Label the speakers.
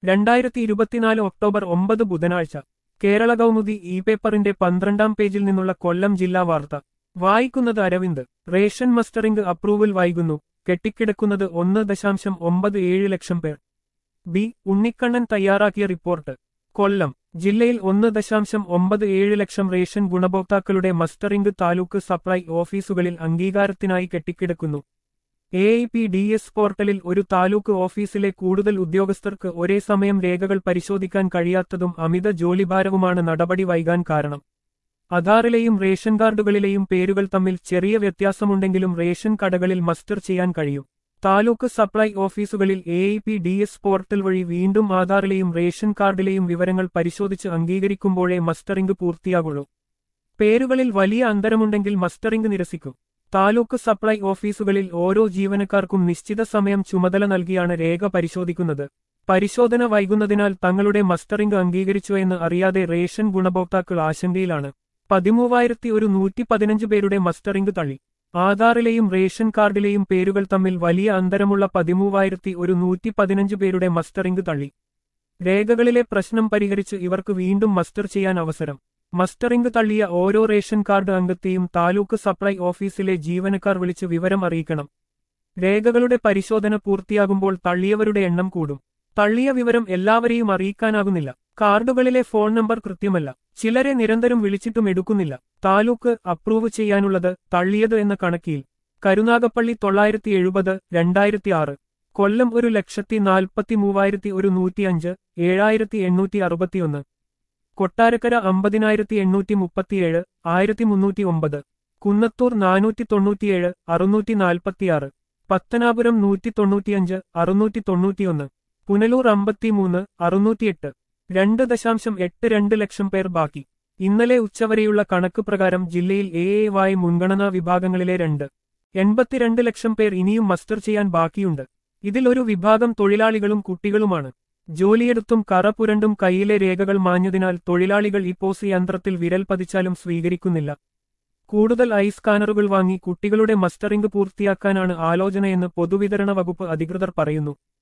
Speaker 1: രണ്ടായിരത്തി ഇരുപത്തിനാല് ഒക്ടോബർ ഒമ്പത് ബുധനാഴ്ച കേരള കൗമുദി ഇ പേപ്പറിന്റെ പന്ത്രണ്ടാം പേജിൽ നിന്നുള്ള കൊല്ലം ജില്ലാ വാർത്ത വായിക്കുന്നത് അരവിന്ദ് റേഷൻ മസ്റ്ററിംഗ് അപ്രൂവൽ വൈകുന്നു കെട്ടിക്കിടക്കുന്നത് ഒന്ന് ദശാംശം ഒമ്പത് ഏഴ് ലക്ഷം പേർ ബി ഉണ്ണിക്കണ്ണൻ തയ്യാറാക്കിയ റിപ്പോർട്ട് കൊല്ലം ജില്ലയിൽ ഒന്ന് ദശാംശം ഒമ്പത് ഏഴ് ലക്ഷം റേഷൻ ഗുണഭോക്താക്കളുടെ മസ്റ്ററിംഗ് താലൂക്ക് സപ്ലൈ ഓഫീസുകളിൽ അംഗീകാരത്തിനായി കെട്ടിക്കിടക്കുന്നു A I P D S പോർട്ടലിൽ ഒരു താലൂക്ക് ഓഫീസിലെ കൂടുതൽ ഉദ്യോഗസ്ഥർക്ക് ഒരേ സമയം രേഖകൾ പരിശോധിക്കാൻ കഴിയാത്തതും അമിത ജോലിഭാരവുമാണ് നടപടി വൈകാൻ കാരണം അധാറിലെയും റേഷൻ കാർഡുകളിലെയും പേരുകൾ തമ്മിൽ ചെറിയ വ്യത്യാസമുണ്ടെങ്കിലും റേഷൻ കടകളിൽ മസ്റ്റർ ചെയ്യാൻ കഴിയും താലൂക്ക് സപ്ലൈ ഓഫീസുകളിൽ A I P D S portal വഴി വീണ്ടും ആധാറിലെയും റേഷൻ കാർഡിലെയും വിവരങ്ങൾ പരിശോധിച്ച് അംഗീകരിക്കുമ്പോഴേ മസ്റ്ററിംഗ് പൂർത്തിയാകുള്ളൂ പേരുകളിൽ വലിയ അന്തരമുണ്ടെങ്കിൽ മസ്റ്ററിംഗ് നിരസിക്കും താലൂക്ക് സപ്ലൈ ഓഫീസുകളിൽ ഓരോ ജീവനക്കാർക്കും നിശ്ചിത സമയം ചുമതല നൽകിയാണ് രേഖ പരിശോധിക്കുന്നത് പരിശോധന വൈകുന്നതിനാൽ തങ്ങളുടെ മസ്റ്ററിംഗ് അംഗീകരിച്ചോ എന്ന് അറിയാതെ റേഷൻ ഗുണഭോക്താക്കൾ ആശങ്കയിലാണ് പതിമൂവായിരത്തി ഒരു നൂറ്റി പതിനഞ്ച് പേരുടെ മസ്റ്ററിംഗ് തള്ളി ആധാറിലെയും റേഷൻ കാർഡിലെയും പേരുകൾ തമ്മിൽ വലിയ അന്തരമുള്ള പതിമൂവായിരത്തി ഒരു നൂറ്റി പതിനഞ്ച് പേരുടെ മസ്റ്ററിംഗ് തള്ളി രേഖകളിലെ പ്രശ്നം പരിഹരിച്ച് ഇവർക്ക് വീണ്ടും മസ്റ്റർ ചെയ്യാൻ അവസരം മസ്റ്ററിംഗ് തള്ളിയ ഓരോ റേഷൻ കാർഡ് അംഗത്തെയും താലൂക്ക് സപ്ലൈ ഓഫീസിലെ ജീവനക്കാർ വിളിച്ച് വിവരം അറിയിക്കണം രേഖകളുടെ പരിശോധന പൂർത്തിയാകുമ്പോൾ തള്ളിയവരുടെ എണ്ണം കൂടും തള്ളിയ വിവരം എല്ലാവരെയും അറിയിക്കാനാകുന്നില്ല കാർഡുകളിലെ ഫോൺ നമ്പർ കൃത്യമല്ല ചിലരെ നിരന്തരം വിളിച്ചിട്ടും എടുക്കുന്നില്ല താലൂക്ക് അപ്രൂവ് ചെയ്യാനുള്ളത് തള്ളിയത് എന്ന കണക്കിൽ കരുനാഗപ്പള്ളി തൊള്ളായിരത്തി എഴുപത് രണ്ടായിരത്തി ആറ് കൊല്ലം ഒരു ലക്ഷത്തി നാൽപ്പത്തി മൂവായിരത്തി ഒരു നൂറ്റിയഞ്ച് ഏഴായിരത്തി എണ്ണൂറ്റി അറുപത്തിയൊന്ന് കൊട്ടാരക്കര അമ്പതിനായിരത്തി എണ്ണൂറ്റി മുപ്പത്തിയേഴ് ആയിരത്തി മുന്നൂറ്റി ഒമ്പത് കുന്നത്തൂർ നാനൂറ്റി തൊണ്ണൂറ്റിയേഴ് അറുന്നൂറ്റി നാൽപ്പത്തിയാറ് പത്തനാപുരം നൂറ്റി തൊണ്ണൂറ്റിയഞ്ച് അറുന്നൂറ്റി തൊണ്ണൂറ്റിയൊന്ന് പുനലൂർ അമ്പത്തിമൂന്ന് അറുന്നൂറ്റിയെട്ട് രണ്ട് ദശാംശം എട്ട് രണ്ട് ലക്ഷം പേർ ബാക്കി ഇന്നലെ ഉച്ചവരെയുള്ള കണക്ക് പ്രകാരം ജില്ലയിൽ എ എ വായ് മുൻഗണനാ വിഭാഗങ്ങളിലെ രണ്ട് എൺപത്തിരണ്ട് ലക്ഷം പേർ ഇനിയും മസ്റ്റർ ചെയ്യാൻ ബാക്കിയുണ്ട് ഇതിൽ ഒരു വിഭാഗം തൊഴിലാളികളും കുട്ടികളുമാണ് ജോലിയെടുത്തും കറ പുരണ്ടും കൈയിലെ രേഖകൾ മാഞ്ഞതിനാൽ തൊഴിലാളികൾ ഈ പോസ് യന്ത്രത്തിൽ വിരൽ പതിച്ചാലും സ്വീകരിക്കുന്നില്ല കൂടുതൽ ഐ സ്കാനറുകൾ വാങ്ങി കുട്ടികളുടെ മസ്റ്ററിംഗ് പൂർത്തിയാക്കാനാണ് ആലോചനയെന്ന് പൊതുവിതരണ വകുപ്പ് അധികൃതർ പറയുന്നു